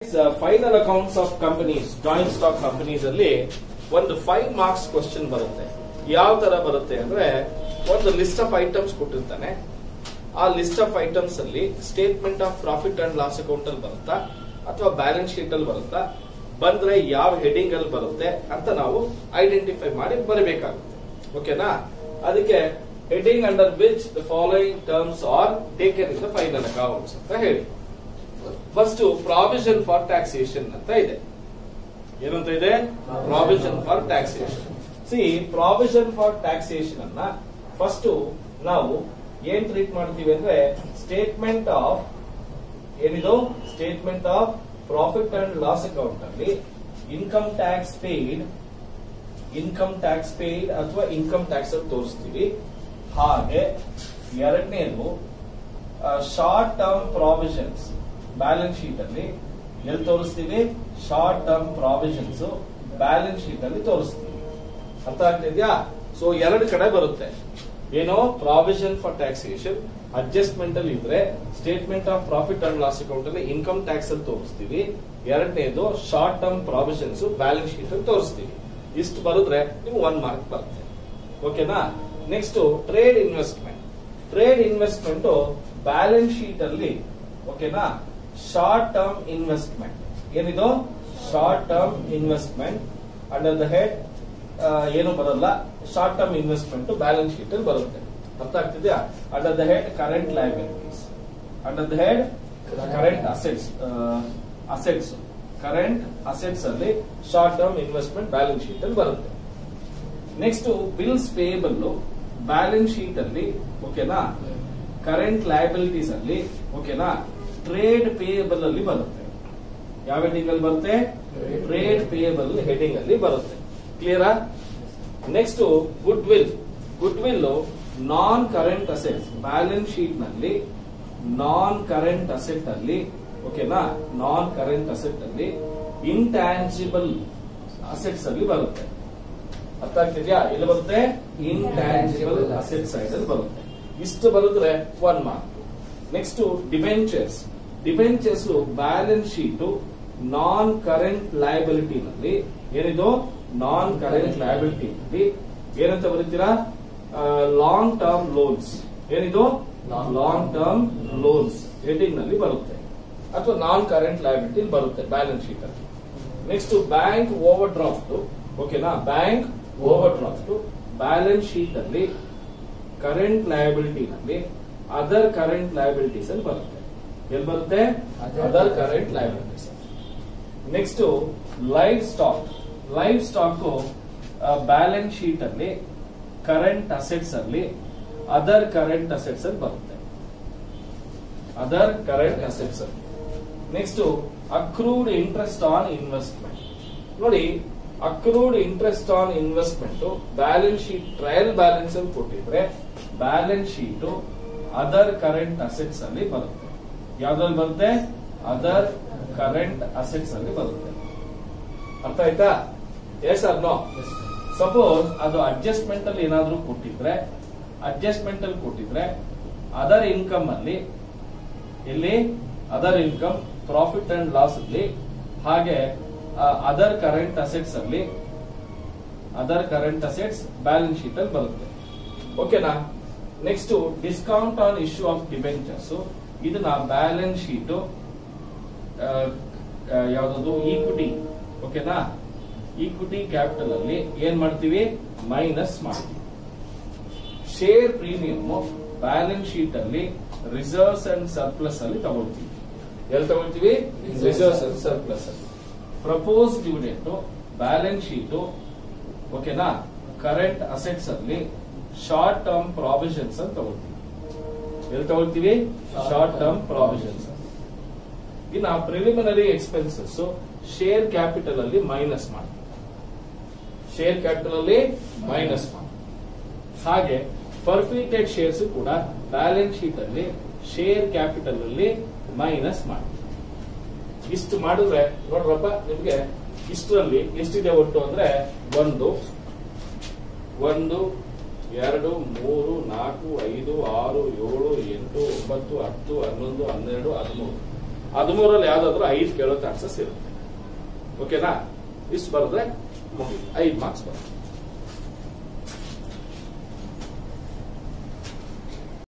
final accounts of companies joint stock companies ಅಲ್ಲಿ ಒಂದು five marks question ಬರುತ್ತೆ ಯಾವ ತರ ಬರುತ್ತೆ ಅಂದ್ರೆ ಒಂದು ಲಿಸ್ಟ್ ಆಫ್ ಐಟಮ್ಸ್ ಕೊಟ್ಟಿರ್ತಾನೆ ಆ ಲಿಸ್ಟ್ ಆಫ್ ಐಟಮ್ಸ್ ಅಲ್ಲಿ statement of profit and loss account ಅಲ್ಲಿ ಬರುತ್ತಾ ಅಥವಾ ಬ್ಯಾಲೆನ್ಸ್ ಶೀಟ್ ಅಲ್ಲಿ ಬರುತ್ತಾ ಬಂದ್ರೆ ಯಾವ ಹೆಡಿಂಗ್ ಅಲ್ಲಿ ಬರುತ್ತೆ ಅಂತ ನಾವು ಐಡೆಂಟಿಫೈ ಮಾಡಿ ಬರಬೇಕಾಗುತ್ತೆ ಓಕೆನಾ ಅದಕ್ಕೆ heading under which the following terms are taken in the final accounts ಅಂತ ಹೇಳಿ ಫಸ್ಟ್ ಪ್ರಾವಿಷನ್ ಫಾರ್ ಟ್ಯಾಕ್ಸೇಷನ್ ಅಂತ ಇದೆ ಏನಂತ ಇದೆ provision for taxation C provision for taxation ಅನ್ನ ಫಸ್ಟ್ ನಾವು ಏನ್ ಟ್ರೀಟ್ ಮಾಡ್ತೀವಿ ಅಂದ್ರೆ ಸ್ಟೇಟ್ಮೆಂಟ್ ಆಫ್ ಏನಿದು statement of profit and loss account ಅಲ್ಲಿ income tax paid income tax paid ಅಥವಾ ಇನ್ಕಮ್ ಟ್ಯಾಕ್ಸ್ ಅಲ್ಲಿ ತೋರಿಸ್ತೀವಿ ಹಾಗೆ ಎರಡನೇದು short term provisions balance sheet ಅಲ್ಲಿ ಎಲ್ಲಿ ತೋರಿಸ್ತೀವಿ short term provisions balance sheet ಅಲ್ಲಿ ತೋರಿಸ್ತೀವಿ ಅರ್ಥ ಆಗ್ತಿದ್ಯಾ ಸೊ ಎರಡು ಕಡೆ ಬರುತ್ತೆ ಏನೋ ಪ್ರಾವಿಷನ್ ಫಾರ್ ಟ್ಯಾಕ್ಸೇಷನ್ ಅಡ್ಜಸ್ಟ್ಮೆಂಟ್ ಅಲ್ಲಿ ಇದ್ರೆ statement of profit and loss account ಅಲ್ಲಿ ಇನ್ಕಮ್ ಟ್ಯಾಕ್ಸ್ ಅಲ್ಲಿ ತೋರಿಸ್ತೀವಿ ಎರಡನೇದು short term provisions balance sheet ಅಲ್ಲಿ ತೋರಿಸ್ತೀವಿ ಇಷ್ಟು ಬರೆದ್ರೆ ನಿಮ್ಗೆ ಒನ್ ಮಾರ್ಕ್ ಬರುತ್ತೆ ಓಕೆನಾ next trade investment trade investment balance sheet ಅಲ್ಲಿ ಓಕೆನಾ ಶಾರ್ಟ್ ಟರ್ಮ್ ಇನ್ವೆಸ್ಟ್ಮೆಂಟ್ ಏನಿದು short term investment under the head ಏನು ಬರಲ್ಲ short term investment balance sheet ಅಲ್ಲಿ ಬರುತ್ತೆ ಅರ್ಥ ಆಗ್ತಿದ್ಯಾ under the head current liabilities under the head current assets assets current assets ಅಲ್ಲಿ short term investment balance sheet ಅಲ್ಲಿ ಬರುತ್ತೆ next bills payable balance sheet ಅಲ್ಲಿ ಓಕೆನಾ ಕರೆಂಟ್ ಲಯಬಿಲಿಟೀಸ್ ಅಲ್ಲಿ ಓಕೆನಾ ಟ್ರೇಡ್ ಪೇಯಬಲ್ ಅಲ್ಲಿ ಬರುತ್ತೆ ಯಾವ ಹೆಡಿಂಗ್ ಅಲ್ಲಿ ಬರುತ್ತೆ ಟ್ರೇಡ್ ಪೇಯಬಲ್ ಹೆಡಿಂಗ್ ಅಲ್ಲಿ ಬರುತ್ತೆ ಕ್ಲಿಯರಾ next goodwill goodwill non current assets balance sheet ನಲ್ಲಿ ನಾನ್ ಕರೆಂಟ್ ಅಸೆಟ್ ಅಲ್ಲಿ ಓಕೆನಾ ನಾನ್ ಕರೆಂಟ್ ಅಸೆಟ್ ಅಲ್ಲಿ ಇಂಟ್ಯಾಂಜಿಬಲ್ ಅಸೆಟ್ಸ್ ಅಲ್ಲಿ ಬರುತ್ತೆ ಅರ್ಥ ಆಗ್ತಿದ್ಯಾ ಎಲ್ಲಿ ಬರುತ್ತೆ ಇಂಟ್ಯಾಂಜಿಬಲ್ ಅಸೆಟ್ ಸೈಡ್ ಅಲ್ಲಿ ಬರುತ್ತೆ ಇಷ್ಟು ಬರೆದ್ರೆ one mark next debentures debentures balance sheet non current liability ನಲ್ಲಿ ಏನಿದು ನಾನ್ ಕರೆಂಟ್ ಲಯಬಿಲಿಟಿ ನಲ್ಲಿ ಏನಂತ ಬರೀತೀರಾ ಲಾಂಗ್ ಟರ್ಮ್ ಲೋನ್ಸ್ ಏನಿದು ಲಾಂಗ್ ಟರ್ಮ್ ಲೋನ್ಸ್ ಹೆಡಿಂಗ್ ನಲ್ಲಿ ಬರುತ್ತೆ ಅಥವಾ ನಾನ್ ಕರೆಂಟ್ ಲಯಬಿಲಿಟಿ ಬರುತ್ತೆ ಬ್ಯಾಲೆನ್ಸ್ ಶೀಟ್ ಅಲ್ಲಿ ನೆಕ್ಸ್ಟ್ ಬ್ಯಾಂಕ್ ಓವರ್ ಡ್ರಾಫ್ಟ್ ಓಕೆನಾ bank overdraft balance sheet ಅಲ್ಲಿ ಕರೆಂಟ್ ಲಯಬಿಲಿಟಿ ನಲ್ಲಿ ಅದರ್ ಕರೆಂಟ್ ಲಯಬಿಲಿಟೀಸ್ ಅಲ್ಲಿ ಬರುತ್ತೆ ಎಲ್ಲಿ ಬರುತ್ತೆ other current liabilities next livestock livestock balance sheet ಅಲ್ಲಿ ಕರೆಂಟ್ ಅಸೆಟ್ಸ್ ಅಲ್ಲಿ ಅದರ್ ಕರೆಂಟ್ ಅಸೆಟ್ಸ್ ಅಲ್ಲಿ ಬರುತ್ತೆ ಅದರ್ ಕರೆಂಟ್ ಅಸೆಟ್ಸ್ ಅಲ್ಲಿ next accrued interest on investment ನೋಡಿ accrued interest on investment balance sheet trial balance ಅಲ್ಲಿ ಕೊಟ್ಟಿದ್ರೆ balance sheet other current assets ಅಲ್ಲಿ ಬರುತ್ತೆ ಯಾವ್ದ್ರಲ್ಲಿ ಬರುತ್ತೆ ಅದರ್ ಕರೆಂಟ್ ಅಸೆಟ್ಸ್ ಅಲ್ಲಿ ಬರುತ್ತೆ ಅರ್ಥ ಆಯ್ತಾ ಎಸ್ ಆರ್ ನೋ ಸಪೋಸ್ ಅದು ಅಡ್ಜಸ್ಟ್ಮೆಂಟ್ ಅಲ್ಲಿ ಏನಾದ್ರೂ ಕೊಟ್ಟಿದ್ರೆ ಅಡ್ಜಸ್ಟ್ಮೆಂಟ್ ಅಲ್ಲಿ ಕೊಟ್ಟಿದ್ರೆ ಅದರ್ ಇನ್ಕಮ್ ಅಲ್ಲಿ ಇಲ್ಲಿ other income profit and loss ಅಲ್ಲಿ ಹಾಗೆ ಅದರ್ ಕರೆಂಟ್ ಅಸೆಟ್ಸ್ ಅಲ್ಲಿ other current assets balance sheet ಅಲ್ಲಿ ಬರುತ್ತೆ ಓಕೆನಾ next discount on issue of debentures ಇದನ್ನ ಬ್ಯಾಲೆನ್ಸ್ ಶೀಟ್ ಯಾವ್ದು ಈಕ್ವಿಟಿ ಓಕೆನಾ ಈಕ್ವಿಟಿ ಕ್ಯಾಪಿಟಲ್ ಅಲ್ಲಿ ಏನ್ ಮಾಡ್ತೀವಿ ಮೈನಸ್ ಮಾಡ್ತೀವಿ ಶೇರ್ ಪ್ರೀಮಿಯಂ ಬ್ಯಾಲೆನ್ಸ್ ಶೀಟ್ ಅಲ್ಲಿ ರಿಸರ್ವ್ಸ್ ಅಂಡ್ ಸರ್ಪ್ಲಸ್ ಅಲ್ಲಿ ತಗೊಳ್ತೀವಿ ಎಲ್ಲಿ ತಗೊಳ್ತೀವಿ ರಿಸರ್ವ್ಸ್ ಅಂಡ್ ಸರ್ಪ್ಲಸ್ ಅಲ್ಲಿ ಪ್ರಪೋಸ್ ಡಿವಿಡೆಂಟ್ ಬ್ಯಾಲೆನ್ಸ್ ಶೀಟ್ ಓಕೆನಾ ಕರೆಂಟ್ ಅಸೆಟ್ಸ್ ಅಲ್ಲಿ ಶಾರ್ಟ್ ಟರ್ಮ್ ಪ್ರಾವಿಷನ್ಸ್ ಅಂತ ತಗೊಳ್ತೀವಿ ಎಲ್ಲಿ ತಗೊಳ್ತೀವಿ ಶಾರ್ಟ್ ಟರ್ಮ್ ಪ್ರಾವಿಷನ್ಸ್ ಇನ್ನ ಪ್ರಿಲಿಮಿನರಿ ಎಕ್ಸ್ಪೆನ್ಸಸ್ ಶೇರ್ ಕ್ಯಾಪಿಟಲ್ ಅಲ್ಲಿ ಮೈನಸ್ ಮಾಡಿ ಶೇರ್ ಕ್ಯಾಪಿಟಲ್ ಅಲ್ಲಿ ಮೈನಸ್ ಮಾಡಿ ಹಾಗೆ ಪರ್ಫಿಟೆಡ್ ಶೇರ್ಸ್ ಕೂಡ ಬ್ಯಾಲೆನ್ಸ್ ಶೀಟ್ ಅಲ್ಲಿ ಶೇರ್ ಕ್ಯಾಪಿಟಲ್ ಅಲ್ಲಿ ಮೈನಸ್ ಮಾಡಿ ಇಷ್ಟು ಮಾಡಿದ್ರೆ ನೋಡ್ರಪ್ಪ ನಿಮ್ಗೆ ಇಷ್ಟರಲ್ಲಿ ಎಷ್ಟಿದೆ ಒಟ್ಟು ಅಂದ್ರೆ ಒಂದು ಒಂದು ಎರಡು ಮೂರು ನಾಲ್ಕು ಐದು ಆರು ಏಳು ಎಂಟು ಒಂಬತ್ತು ಹತ್ತು ಹನ್ನೊಂದು ಹನ್ನೆರಡು ಹದಿಮೂರು ಹದಿಮೂರಲ್ಲಿ ಯಾವ್ದಾದ್ರು ಐದು ಕೇಳೋ ಚಾನ್ಸಸ್ ಇರುತ್ತೆ ಓಕೆನಾ ಇಷ್ಟು ಬರೆದ್ರೆ ಮುಗಿದು ಐದು ಮಾರ್ಕ್ಸ್ ಬರುತ್ತೆ